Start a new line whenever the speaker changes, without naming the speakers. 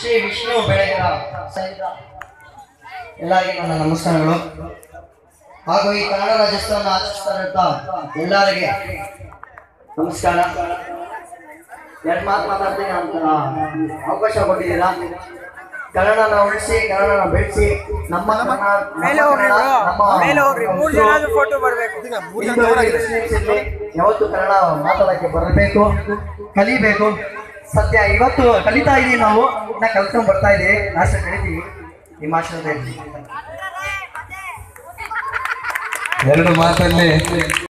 ಶ್ರೀ ವಿಷ್ಣು ಬೆಳಗೆರ ಸಹಿತ ಎಲ್ಲರಿಗೂ ನನ್ನ ನಮಸ್ಕಾರಗಳು ಹಾಗೂ ಈ ಕನ್ನಡ ರಾಜ್ಯೋತ್ಸವವನ್ನು ಆಚರಿಸ್ತಾರಂತ ಎಲ್ಲರಿಗೆ ನಮಸ್ಕಾರ ಎರಡು ಮಾತು ಮಾತಾಡ್ತೀನಿ ಅಂತ ಅವಕಾಶ ಕೊಟ್ಟಿದ್ದೀರಾ ಕನ್ನಡನ ಉಳಿಸಿ ಕನ್ನಡನ ಬೆಳೆಸಿ ನಮ್ಮ ಕನ್ನಡ ನಮ್ಮ
ಮೇಲೆ ಹೋಗ್ರಿ
ಕನ್ನಡ,
bro.
ನಮ್ಮ
ಮೇಲೆ ಹೋಗ್ರಿ ಮೂರ್ ಜನ ಫೋಟೋ ಬರ್ಬೇಕು
ಹಿಂದೂ ಮುಸ್ಲಿಮ್ಸ್ ಇರ್ಲಿ, ಯಾವತ್ತು ಕನ್ನಡ ಮಾತಾಡಕ್ಕೆ ಬರಬೇಕು ಕಲಿಬೇಕು ಸತ್ಯ ಇವತ್ತು ಕಲಿತಾ ಇದೀವಿ ನಾವು ಇನ್ನ ಕಲ್ತ್ಕೊಂಡ್ ಬರ್ತಾ ಇದೀವಿ ನಾಶ ಕಲಿತೀವಿ ನಿಮ್ಮ ಆಶ್ರಮದಲ್ಲಿ
ಎರಡು ಮಾತಲ್ಲಿ